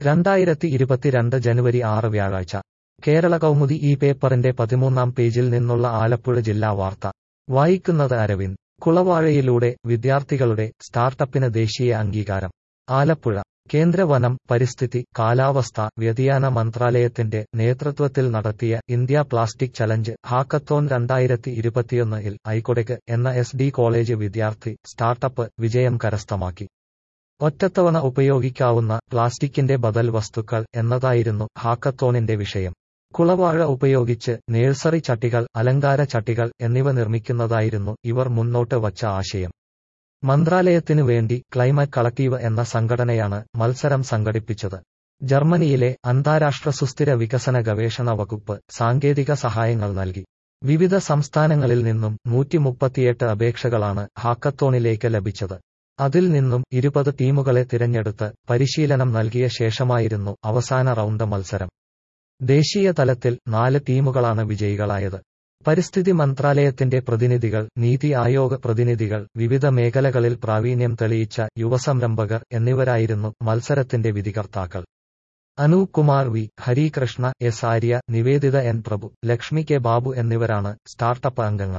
രണ്ടായിരത്തി ഇരുപത്തിരണ്ട് ജനുവരി ആറ് വ്യാഴാഴ്ച കേരള കൗമുദി ഈ പേപ്പറിന്റെ പതിമൂന്നാം പേജിൽ നിന്നുള്ള ആലപ്പുഴ ജില്ലാ വാർത്ത വായിക്കുന്നത് അരവിന്ദ് കുളവാഴയിലൂടെ വിദ്യാർത്ഥികളുടെ സ്റ്റാർട്ടപ്പിന് ദേശീയ അംഗീകാരം ആലപ്പുഴ കേന്ദ്ര വനം പരിസ്ഥിതി കാലാവസ്ഥ വ്യതിയാന മന്ത്രാലയത്തിന്റെ നേതൃത്വത്തിൽ നടത്തിയ ഇന്ത്യ പ്ലാസ്റ്റിക് ചലഞ്ച് ഹാക്കത്തോൺ രണ്ടായിരത്തി ഇരുപത്തിയൊന്നിൽ ഐക്കൊടക്ക് എന്ന എസ് ഡി കോളേജ് വിദ്യാർത്ഥി സ്റ്റാർട്ടപ്പ് വിജയം കരസ്ഥമാക്കി ഒറ്റത്തവണ ഉപയോഗിക്കാവുന്ന പ്ലാസ്റ്റിക്കിന്റെ ബദൽ വസ്തുക്കൾ എന്നതായിരുന്നു ഹാക്കത്തോണിന്റെ വിഷയം കുളവാഴ ഉപയോഗിച്ച് നേഴ്സറി ചട്ടികൾ അലങ്കാര ചട്ടികൾ എന്നിവ നിർമ്മിക്കുന്നതായിരുന്നു ഇവർ മുന്നോട്ട് വച്ച ആശയം മന്ത്രാലയത്തിനു വേണ്ടി ക്ലൈമറ്റ് കളക്ടീവ് എന്ന സംഘടനയാണ് മത്സരം സംഘടിപ്പിച്ചത് ജർമ്മനിയിലെ അന്താരാഷ്ട്ര സുസ്ഥിര വികസന ഗവേഷണ വകുപ്പ് സാങ്കേതിക സഹായങ്ങൾ നൽകി വിവിധ സംസ്ഥാനങ്ങളിൽ നിന്നും നൂറ്റി മുപ്പത്തിയെട്ട് അപേക്ഷകളാണ് ഹാക്കത്തോണിലേക്ക് ലഭിച്ചത് അതിൽ നിന്നും ഇരുപത് ടീമുകളെ തിരഞ്ഞെടുത്ത് പരിശീലനം നൽകിയ ശേഷമായിരുന്നു അവസാന റൗണ്ട് മത്സരം ദേശീയ തലത്തിൽ നാല് ടീമുകളാണ് വിജയികളായത് പരിസ്ഥിതി മന്ത്രാലയത്തിന്റെ പ്രതിനിധികൾ നീതി ആയോഗ് പ്രതിനിധികൾ വിവിധ മേഖലകളിൽ പ്രാവീണ്യം തെളിയിച്ച യുവസംരംഭകർ എന്നിവരായിരുന്നു മത്സരത്തിന്റെ വിധികർത്താക്കൾ Anoop Kumar V Harikrishna S Arya Nivedita N Prabhu Lakshmi K Babu എന്നിവരാണ് സ്റ്റാർട്ടപ്പ് അംഗങ്ങൾ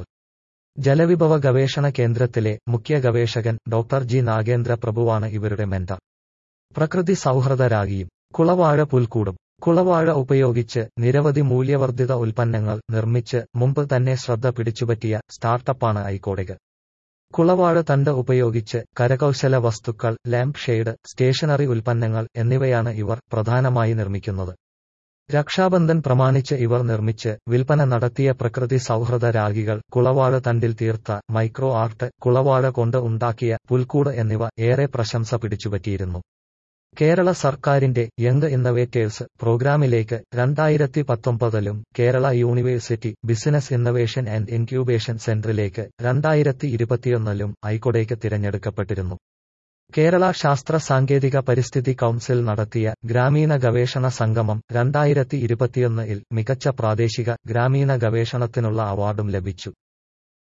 ജലവിഭവ ഗവേഷണ കേന്ദ്രത്തിലെ മുഖ്യ ഗവേഷകൻ ഡോക്ടർ ജി നാഗേന്ദ്ര പ്രഭുവാണ് ഇവരുടെ മെന്റർ പ്രകൃതി സൗഹൃദ രാഗിയും കുളവാഴ പുൽക്കൂടും കുളവാഴ ഉപയോഗിച്ച് നിരവധി മൂല്യവർദ്ധിത ഉൽപ്പന്നങ്ങൾ നിർമ്മിച്ച് മുമ്പ് തന്നെ ശ്രദ്ധ പിടിച്ചുപറ്റിയ സ്റ്റാർട്ടപ്പാണ് ഐക്കോടക് കുളവാഴ തണ്ട് ഉപയോഗിച്ച് കരകൗശല വസ്തുക്കൾ ലാമ്പ് ഷെയ്ഡ് സ്റ്റേഷനറി ഉൽപ്പന്നങ്ങൾ എന്നിവയാണ് ഇവർ പ്രധാനമായി നിർമ്മിക്കുന്നത് രക്ഷാബന്ധൻ പ്രമാണിച്ച് ഇവർ നിർമ്മിച്ച് വിൽപ്പന നടത്തിയ പ്രകൃതി സൗഹൃദ രാഗികൾ കുളവാഴ തണ്ടിൽ തീർത്ത മൈക്രോ ആർട്ട് കുളവാഴ കൊണ്ട് ഉണ്ടാക്കിയ പുൽക്കൂട് എന്നിവ ഏറെ പ്രശംസ പിടിച്ചുപറ്റിയിരുന്നു കേരള സർക്കാരിന്റെ യങ് ഇന്നവേറ്റേഴ്സ് പ്രോഗ്രാമിലേക്ക് രണ്ടായിരത്തി പത്തൊമ്പതിലും Kerala university business innovation and incubation സെന്ററിലേക്ക് രണ്ടായിരത്തി ഇരുപത്തിയൊന്നിലും ഐക്കൊടേക്ക് തിരഞ്ഞെടുക്കപ്പെട്ടിരുന്നു കേരള ശാസ്ത്ര സാങ്കേതിക പരിസ്ഥിതി കൗൺസിൽ നടത്തിയ ഗ്രാമീണ ഗവേഷണ സംഗമം രണ്ടായിരത്തി ഇരുപത്തിയൊന്നിൽ മികച്ച പ്രാദേശിക ഗ്രാമീണ ഗവേഷണത്തിനുള്ള അവാർഡും ലഭിച്ചു